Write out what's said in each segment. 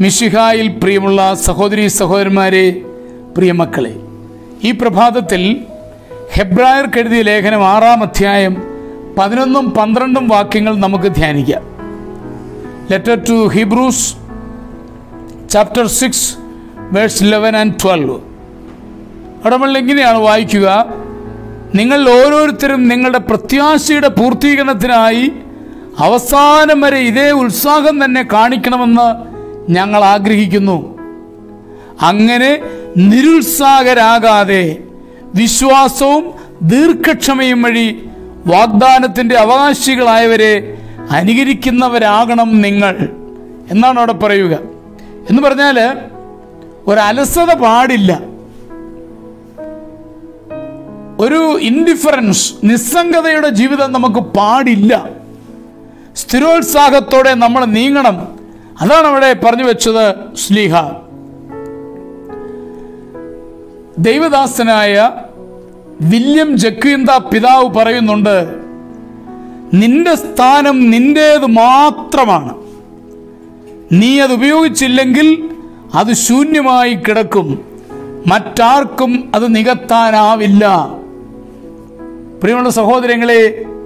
മിശിഹായിൽ പ്രിയമുള്ള സഹോദരി സഹോദരന്മാരെ പ്രിയമക്കളെ ഈ പ്രഭാതത്തിൽ ഹെബ്രായർക്ക് എഴുതിയ ലേഖനം ആറാം അധ്യായം പതിനൊന്നും പന്ത്രണ്ടും വാക്യങ്ങൾ നമുക്ക് ധ്യാനിക്കാം letter to Hebrews chapter six verse eleven and twelve അവിടെ നമ്മൾ ഇങ്ങനെയാണ് വായിക്കുക നിങ്ങൾ ഓരോരുത്തരും നിങ്ങളുടെ പ്രത്യാശയുടെ പൂർത്തീകരണത്തിനായി അവസാനം വരെ ഇതേ ഉത്സാഹം തന്നെ കാണിക്കണമെന്ന് ഞങ്ങൾ ആഗ്രഹിക്കുന്നു അങ്ങനെ നിരുത്സാഹരാകാതെ വിശ്വാസവും ദീർഘക്ഷമയും വഴി വാഗ്ദാനത്തിൻ്റെ അവകാശികളായവരെ അനുകരിക്കുന്നവരാകണം നിങ്ങൾ എന്നാണ് അവിടെ പറയുക എന്ന് പറഞ്ഞാൽ ഒരു അലസത പാടില്ല ഒരു ഇൻഡിഫറൻസ് നിസ്സംഗതയുടെ ജീവിതം നമുക്ക് പാടില്ല സ്ഥിരോത്സാഹത്തോടെ നമ്മൾ നീങ്ങണം അതാണ് അവിടെ പറഞ്ഞു വെച്ചത് സ്ലീഹ ദൈവദാസനായ വില്യം ജക്വിന്ത പിതാവ് പറയുന്നുണ്ട് നിന്റെ സ്ഥാനം നിന്റേത് മാത്രമാണ് നീ അത് ഉപയോഗിച്ചില്ലെങ്കിൽ അത് ശൂന്യമായി കിടക്കും മറ്റാർക്കും അത് നികത്താനാവില്ല പ്രിയമുള്ള സഹോദരങ്ങളെ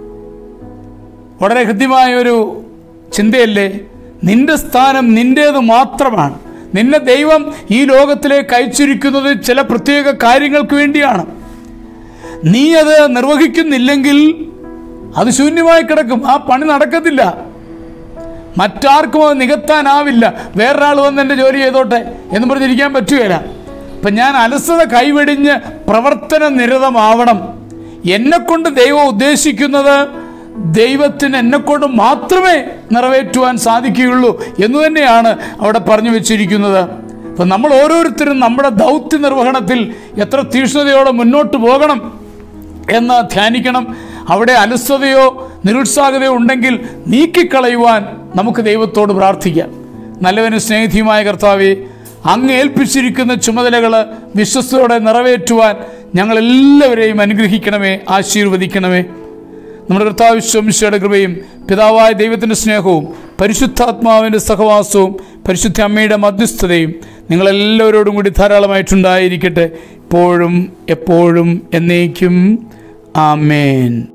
വളരെ ഹൃദ്യമായ ഒരു ചിന്തയല്ലേ നിന്റെ സ്ഥാനം നിന്റേത് മാത്രമാണ് നിന്നെ ദൈവം ഈ ലോകത്തിലേക്ക് അയച്ചിരിക്കുന്നത് ചില പ്രത്യേക കാര്യങ്ങൾക്ക് വേണ്ടിയാണ് നീ അത് നിർവഹിക്കുന്നില്ലെങ്കിൽ അത് ശൂന്യമായി കിടക്കും ആ പണി നടക്കത്തില്ല മറ്റാർക്കും അത് നികത്താനാവില്ല വേറൊരാൾ വന്ന് എൻ്റെ ജോലി ചെയ്തോട്ടെ എന്ന് പറഞ്ഞിരിക്കാൻ പറ്റുകയില്ല അപ്പം ഞാൻ അലസത കൈവെടിഞ്ഞ് പ്രവർത്തന നിരതമാവണം എന്നെക്കൊണ്ട് ദൈവം ഉദ്ദേശിക്കുന്നത് ദൈവത്തിന് എന്നെക്കൊണ്ട് മാത്രമേ നിറവേറ്റുവാൻ സാധിക്കുകയുള്ളൂ എന്ന് തന്നെയാണ് അവിടെ പറഞ്ഞു വെച്ചിരിക്കുന്നത് അപ്പം നമ്മൾ ഓരോരുത്തരും നമ്മുടെ ദൗത്യ നിർവഹണത്തിൽ എത്ര തീക്ഷ്ണതയോടെ മുന്നോട്ട് പോകണം എന്ന് ധ്യാനിക്കണം അവിടെ അലസതയോ നിരുത്സാഹതയോ ഉണ്ടെങ്കിൽ നീക്കിക്കളയുവാൻ നമുക്ക് ദൈവത്തോട് പ്രാർത്ഥിക്കാം നല്ലവനും സ്നേഹിതിയുമായ കർത്താവെ അങ്ങ് ഏൽപ്പിച്ചിരിക്കുന്ന ചുമതലകൾ വിശ്വസ്തയോടെ നിറവേറ്റുവാൻ ഞങ്ങളെല്ലാവരെയും അനുഗ്രഹിക്കണമേ ആശീർവദിക്കണമേ നമ്മുടെ കർത്താവ് ശംശയുടെ കൃപയും പിതാവായ ദൈവത്തിൻ്റെ സ്നേഹവും പരിശുദ്ധാത്മാവിൻ്റെ സഹവാസവും പരിശുദ്ധ അമ്മയുടെ മധ്യസ്ഥതയും നിങ്ങളെല്ലാവരോടും കൂടി ധാരാളമായിട്ടുണ്ടായിരിക്കട്ടെ ഇപ്പോഴും എപ്പോഴും എന്നേക്കും ആമേൻ